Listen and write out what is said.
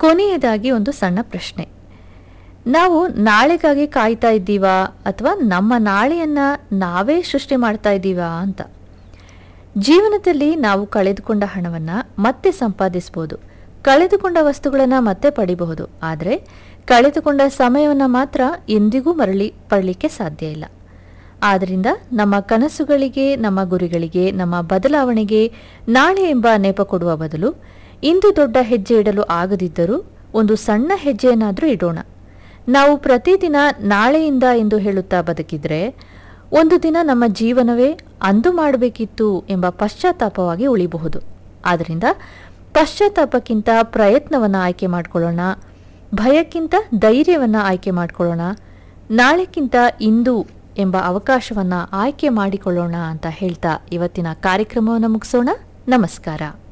ಕೊನೆಯದಾಗಿ ಒಂದು ಸಣ್ಣ ಪ್ರಶ್ನೆ ನಾವು ನಾಳೆಗಾಗಿ ಕಾಯ್ತಾ ಇದ್ದೀವಾ ಅಥವಾ ನಮ್ಮ ನಾಳೆಯನ್ನ ನಾವೇ ಸೃಷ್ಟಿ ಮಾಡ್ತಾ ಇದ್ದೀವಾ ಅಂತ ಜೀವನದಲ್ಲಿ ನಾವು ಕಳೆದುಕೊಂಡ ಹಣವನ್ನ ಮತ್ತೆ ಸಂಪಾದಿಸಬಹುದು ಕಳೆದುಕೊಂಡ ವಸ್ತುಗಳನ್ನ ಮತ್ತೆ ಪಡಿಬಹುದು ಆದರೆ ಕಳೆದುಕೊಂಡ ಸಮಯವನ್ನ ಮಾತ್ರ ಎಂದಿಗೂ ಮರಳಿ ಪಡಲಿಕ್ಕೆ ಸಾಧ್ಯ ಇಲ್ಲ ಆದ್ದರಿಂದ ನಮ್ಮ ಕನಸುಗಳಿಗೆ ನಮ್ಮ ಗುರಿಗಳಿಗೆ ನಮ್ಮ ಬದಲಾವಣೆಗೆ ನಾಳೆ ಎಂಬ ನೆಪ ಕೊಡುವ ಬದಲು ಇಂದು ದೊಡ್ಡ ಹೆಜ್ಜೆ ಇಡಲು ಆಗದಿದ್ದರೂ ಒಂದು ಸಣ್ಣ ಹೆಜ್ಜೆಯನ್ನಾದರೂ ಇಡೋಣ ನಾವು ಪ್ರತಿದಿನ ನಾಳೆಯಿಂದ ಎಂದು ಹೇಳುತ್ತಾ ಬದುಕಿದ್ರೆ ಒಂದು ದಿನ ನಮ್ಮ ಜೀವನವೇ ಅಂದು ಮಾಡಬೇಕಿತ್ತು ಎಂಬ ಪಶ್ಚಾತ್ತಾಪವಾಗಿ ಉಳಿಬಹುದು ಆದ್ದರಿಂದ ಪಶ್ಚಾತ್ತಾಪಕ್ಕಿಂತ ಪ್ರಯತ್ನವನ್ನು ಆಯ್ಕೆ ಮಾಡಿಕೊಳ್ಳೋಣ ಭಯಕ್ಕಿಂತ ಧೈರ್ಯವನ್ನು ಆಯ್ಕೆ ಮಾಡಿಕೊಳ್ಳೋಣ ನಾಳೆಕ್ಕಿಂತ ಇಂದು ಎಂಬ ಅವಕಾಶವನ್ನು ಆಯ್ಕೆ ಮಾಡಿಕೊಳ್ಳೋಣ ಅಂತ ಹೇಳ್ತಾ ಇವತ್ತಿನ ಕಾರ್ಯಕ್ರಮವನ್ನು ಮುಗಿಸೋಣ ನಮಸ್ಕಾರ